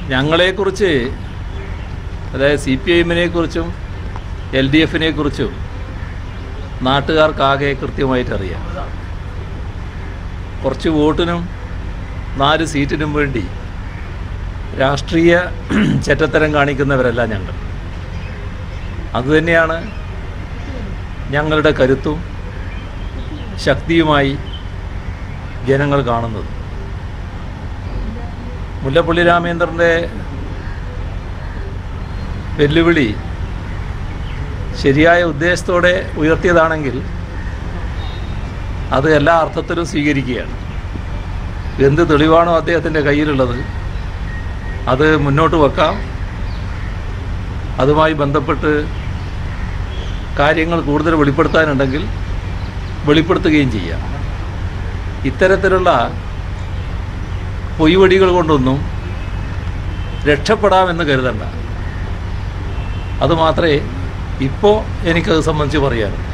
ഞങ്ങളെക്കുറിച്ച് അതായത് C P I എമ്മിനെ കുറിച്ചും എൽ ഡി എഫിനെ കുറിച്ചും നാട്ടുകാർക്കാകെ കൃത്യമായിട്ട് അറിയാം കുറച്ച് വോട്ടിനും നാല് സീറ്റിനും വേണ്ടി രാഷ്ട്രീയ ചെറ്റത്തരം കാണിക്കുന്നവരല്ല ഞങ്ങൾ അതുതന്നെയാണ് ഞങ്ങളുടെ കരുത്തും ശക്തിയുമായി ജനങ്ങൾ കാണുന്നത് മുല്ലപ്പള്ളി രാമേന്ദ്രൻ്റെ വെല്ലുവിളി ശരിയായ ഉദ്ദേശത്തോടെ ഉയർത്തിയതാണെങ്കിൽ അത് എല്ലാ അർത്ഥത്തിലും സ്വീകരിക്കുകയാണ് എന്ത് തെളിവാണോ അദ്ദേഹത്തിൻ്റെ കയ്യിലുള്ളത് അത് മുന്നോട്ട് വെക്കാം അതുമായി ബന്ധപ്പെട്ട് കാര്യങ്ങൾ കൂടുതൽ വെളിപ്പെടുത്താനുണ്ടെങ്കിൽ വെളിപ്പെടുത്തുകയും ചെയ്യാം ഇത്തരത്തിലുള്ള പൊയ്വടികൾ കൊണ്ടൊന്നും രക്ഷപ്പെടാമെന്ന് കരുതണ്ട അതുമാത്രമേ ഇപ്പോൾ എനിക്കത് സംബന്ധിച്ച് പറയാനുള്ളൂ